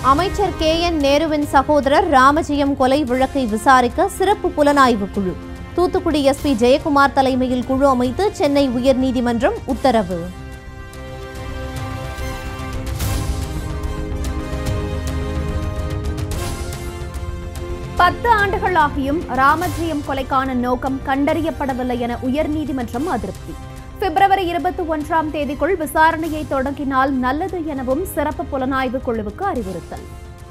அமைச்சர் K N நேருவின் சகோதரர் ராமஜெயம் கொலை வழக்கை விசாரிக்க சிறப்பு புலனாய்வு குழு தூத்துக்குடி எஸ்பி ஜெயக்குமார் தலைமையில் குழு அமைத்து சென்னை உயர்நீதிமன்றம் உத்தரவு பத்து ஆண்டுகளாகியும் ராமஜெயம் கொலைக்கான நோக்கம் கண்டறியப்படவில்லை என உயர்நீதிமன்றம் அதிருப்தி பிப்ரவரி இருபத்தி ஒன்றாம் தேதிக்குள் விசாரணையை தொடங்கினால் நல்லது எனவும் சிறப்பு புலனாய்வு குழுவுக்கு அறிவுறுத்தல்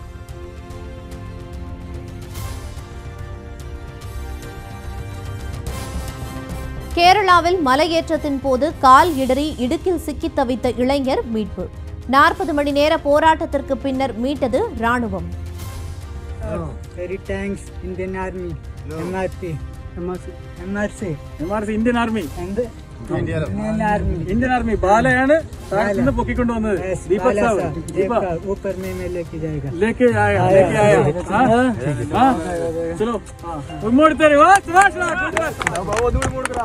கேரளாவில் மலையேற்றத்தின் போது கால் இடறி இடுக்கில் சிக்கித் தவித்த இளைஞர் மீட்பு நாற்பது மணி நேர போராட்டத்திற்கு பின்னர் மீட்டது ராணுவம் Very thanks, Indian Army, MRP, MRC, MRC Indian army and the Indian Army. Indian army ബാലയാണ് താഴത്ത് നിന്ന് പൊക്കിക്കൊണ്ട് വന്നത് Yes, ദീപക് बाला സാവ് साहब, ദീപ दीपक ऊपर में मैं लेके जाएगा ലേക്ക് ആയ ലേക്ക് ആയ हाँ? हाँ? चलो हाँ. उम्मोड़ तेरे वाह सुभाष वाह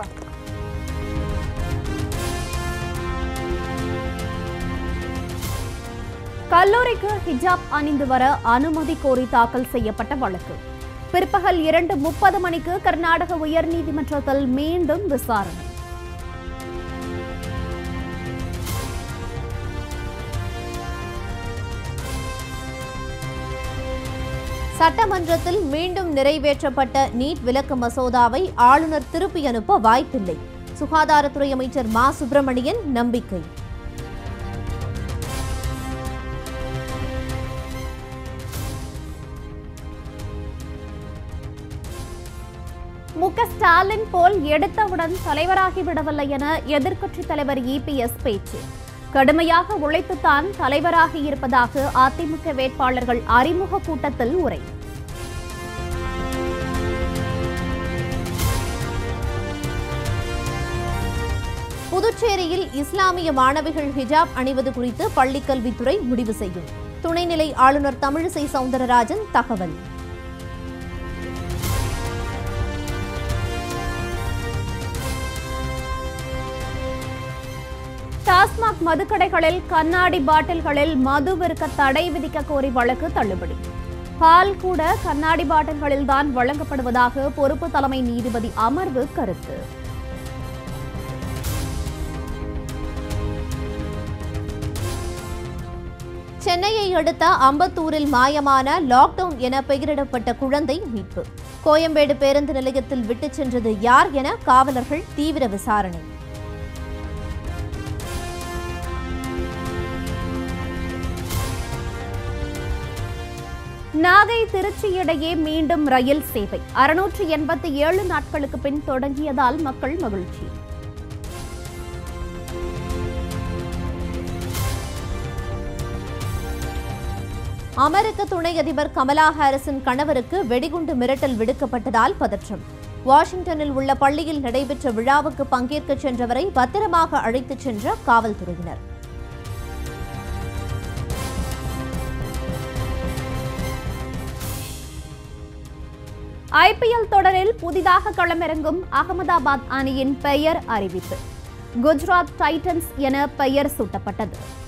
கல்லூரிக்கு ஹிஜாப் அணிந்து வர அனுமதி கோரி தாக்கல் செய்யப்பட்ட வழக்கு பிற்பகல் இரண்டு முப்பது மணிக்கு கர்நாடக உயர்நீதிமன்றத்தில் மீண்டும் விசாரணை சட்டமன்றத்தில் மீண்டும் நிறைவேற்றப்பட்ட நீட் விலக்கு மசோதாவை ஆளுநர் திருப்பி அனுப்ப வாய்ப்பில்லை சுகாதாரத்துறை அமைச்சர் மா சுப்பிரமணியன் நம்பிக்கை மு க ஸ்டாலின் போல் எடுத்தவுடன் தலைவராகி விடவில்லை என எதிர்க்கட்சித் தலைவர் இபிஎஸ் பேச்சு கடுமையாக உழைத்துத்தான் தலைவராகி இருப்பதாக அதிமுக வேட்பாளர்கள் அறிமுக கூட்டத்தில் உரை புதுச்சேரியில் இஸ்லாமிய மாணவிகள் ஹிஜாப் அணிவது குறித்து பள்ளிக்கல்வித்துறை முடிவு செய்யும் துணைநிலை ஆளுநர் தமிழிசை சவுந்தரராஜன் தகவல் டாஸ்மாக் மதுக்கடைகளில் கண்ணாடி பாட்டில்களில் மது விற்க தடை விதிக்க கோரி வழக்கு தள்ளுபடி பால் கூட கண்ணாடி பாட்டில்களில் தான் வழங்கப்படுவதாக பொறுப்பு தலைமை நீதிபதி அமர்வு கருத்து சென்னையை அடுத்த அம்பத்தூரில் மாயமான லாக்டவுன் என பெயரிடப்பட்ட குழந்தை மீட்பு கோயம்பேடு பேருந்து நிலையத்தில் விட்டுச் சென்றது யார் என காவலர்கள் தீவிர விசாரணை நாகை திருச்சி இடையே மீண்டும் ரயில் சேவை அறுநூற்று எண்பத்தி ஏழு நாட்களுக்கு பின் தொடங்கியதால் மக்கள் மகிழ்ச்சி அமெரிக்க துணை அதிபர் கமலா ஹாரிஸின் கணவருக்கு வெடிகுண்டு மிரட்டல் விடுக்கப்பட்டதால் பதற்றம் வாஷிங்டனில் உள்ள பள்ளியில் நடைபெற்ற விழாவுக்கு பங்கேற்கச் சென்றவரை பத்திரமாக அழைத்துச் சென்ற காவல்துறையினர் ஐபிஎல் தொடரில் புதிதாக களமிறங்கும் அகமதாபாத் அணியின் பெயர் அறிவிப்பு குஜராத் டைட்டன்ஸ் என பெயர் சூட்டப்பட்டது